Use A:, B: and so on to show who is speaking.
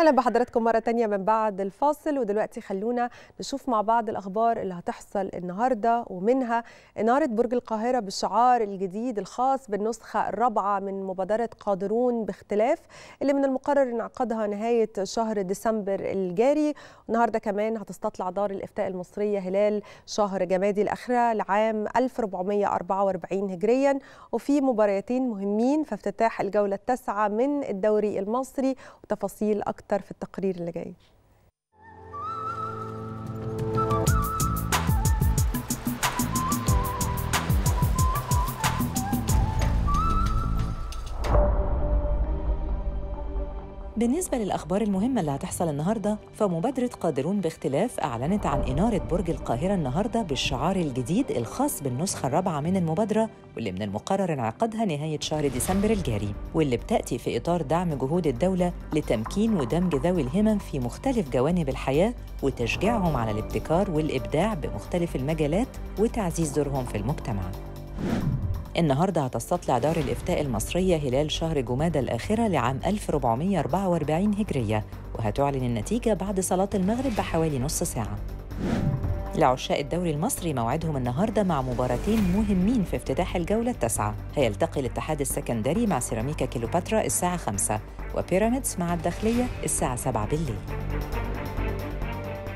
A: اهلا بحضراتكم مره تانية من بعد الفاصل ودلوقتي خلونا نشوف مع بعض الاخبار اللي هتحصل النهارده ومنها اناره برج القاهره بالشعار الجديد الخاص بالنسخه الرابعه من مبادره قادرون باختلاف اللي من المقرر انعقادها نهايه شهر ديسمبر الجاري النهارده كمان هتستطلع دار الافتاء المصريه هلال شهر جمادي الاخره لعام 1444 هجريا وفي مباريتين مهمين في افتتاح الجوله التاسعه من الدوري المصري وتفاصيل اكتر في التقرير اللي جاي
B: بالنسبة للأخبار المهمة اللي هتحصل النهاردة فمبادرة قادرون باختلاف أعلنت عن إنارة برج القاهرة النهاردة بالشعار الجديد الخاص بالنسخة الرابعة من المبادرة واللي من المقرر انعقادها نهاية شهر ديسمبر الجاري واللي بتأتي في إطار دعم جهود الدولة لتمكين ودمج ذوي الهمم في مختلف جوانب الحياة وتشجيعهم على الابتكار والإبداع بمختلف المجالات وتعزيز دورهم في المجتمع النهارده هتستطلع دار الإفتاء المصرية هلال شهر جمادى الآخرة لعام 1444 هجرية وهتعلن النتيجة بعد صلاة المغرب بحوالي نص ساعة لعشاق الدوري المصري موعدهم النهارده مع مباراتين مهمين في افتتاح الجولة التاسعة هيلتقي الاتحاد السكندري مع سيراميكا كيلوباترا الساعة 5 وبيراميدز مع الداخلية الساعة 7 بالليل